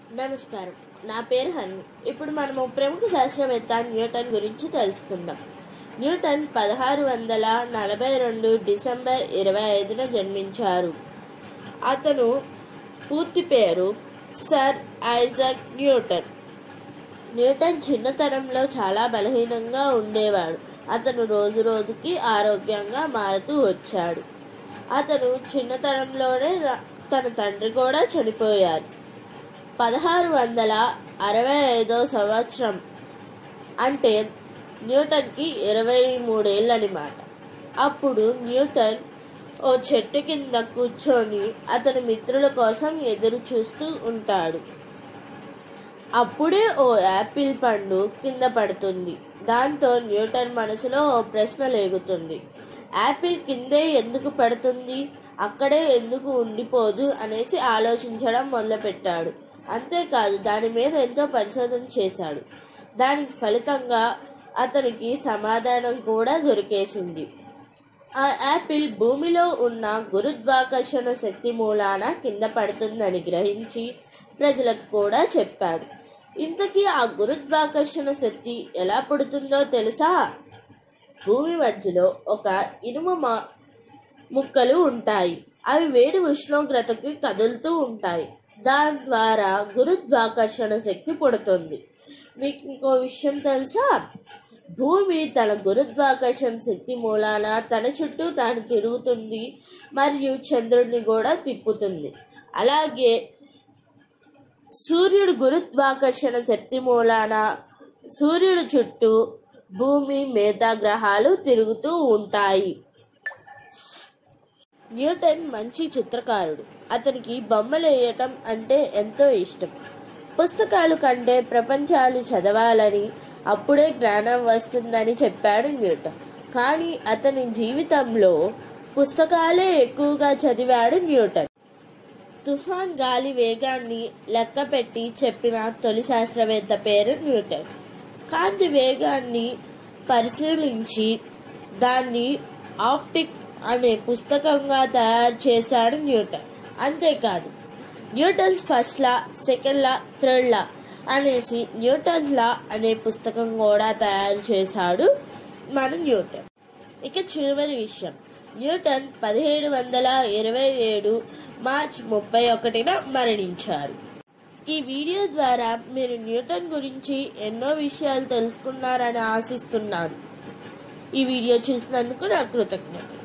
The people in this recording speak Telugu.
నమస్కారం నా పేరు హన్ను ఇప్పుడు మనము ప్రముఖ శాస్త్రవేత్త న్యూటన్ గురించి తెలుసుకుందాం న్యూటన్ పదహారు వందల నలభై రెండు డిసెంబర్ ఇరవై ఐదున జన్మించారు అతను పూర్తి పేరు సర్ ఐజాక్ న్యూటన్ న్యూటన్ చిన్నతనంలో చాలా బలహీనంగా ఉండేవాడు అతను రోజు రోజుకి ఆరోగ్యంగా మారుతూ వచ్చాడు అతను చిన్నతనంలోనే ర- తన తండ్రి కూడా చనిపోయారు పదహారు వందల అరవై ఐదో సంవత్సరం అంటే న్యూటన్కి ఇరవై మూడేళ్ళనమాట అప్పుడు న్యూటన్ ఓ చెట్టు కింద కూర్చొని అతని మిత్రుల కోసం ఎదురు చూస్తూ ఉంటాడు అప్పుడే ఓ యాపిల్ పండు కింద పడుతుంది దాంతో న్యూటన్ మనసులో ఓ ప్రశ్న లేగుతుంది యాపిల్ కిందే ఎందుకు పడుతుంది అక్కడే ఎందుకు ఉండిపోదు అనేసి ఆలోచించడం మొదలుపెట్టాడు అంతేకాదు దాని మీద ఎంతో పరిశోధన చేశాడు దానికి ఫలితంగా అతనికి సమాధానం కూడా దొరికేసింది ఆ యాపిల్ భూమిలో ఉన్న గురుత్వాకర్షణ శక్తి మూలాన కింద పడుతుందని గ్రహించి ప్రజలకు కూడా చెప్పాడు ఇంతకీ ఆ గురుత్వాకర్షణ శక్తి ఎలా పుడుతుందో తెలుసా భూమి మధ్యలో ఒక ఇనుము మ- ముక్కలు ఉంటాయి అవి వేడి ఉష్ణోగ్రతకి కదులుతూ ఉంటాయి దాని ద్వారా గురుత్వాకర్షణ శక్తి పుడుతుంది మీకు ఇంకో విషయం తెలుసా భూమి తన గురుత్వాకర్షణ శక్తి మూలాన తన చుట్టూ తాను తిరుగుతుంది మరియు చంద్రుడిని కూడా తిప్పుతుంది అలాగే సూర్యుడు గురుత్వాకర్షణ శక్తి మూలాన సూర్యుడు చుట్టూ భూమి మిగతా గ్రహాలు తిరుగుతూ ఉంటాయి న్యూటన్ మంచి చిత్రకారుడు అతనికి బొమ్మలు వేయటం అంటే ఎంతో ఇష్టం పుస్తకాలు కంటే ప్రపంచాలు చదవాలని అప్పుడే జ్ఞానం వస్తుందని చెప్పాడు న్యూటన్ కానీ అతని జీవితంలో పుస్తకాలే ఎక్కువగా చదివాడు న్యూటన్ తుఫాన్ గాలి వేగాన్ని లెక్కపెట్టి చెప్పిన తొలి శాస్త్రవేత్త పేరు న్యూటన్ కాంతి వేగాన్ని పరిశీలించి దాన్ని ఆప్టిక్ అనే పుస్తకంగా తయారు చేశాడు న్యూటన్ అంతేకాదు Newton's first law second law third law అనేసి న్యూటన్ లా అనే పుస్తకం కూడా తయారు చేశాడు మన న్యూటన్ ఇక చివరి విషయం న్యూటన్ పదిహేడు వందల ఇరవై ఏడు మార్చ్ ముప్పై ఒకటిన మరణించారు ఈ వీడియో ద్వారా మీరు న్యూటన్ గురించి ఎన్నో విషయాలు తెలుసుకున్నారని ఆశిస్తున్నాను ఈ వీడియో చూసినందుకు నా కృతజ్ఞతలు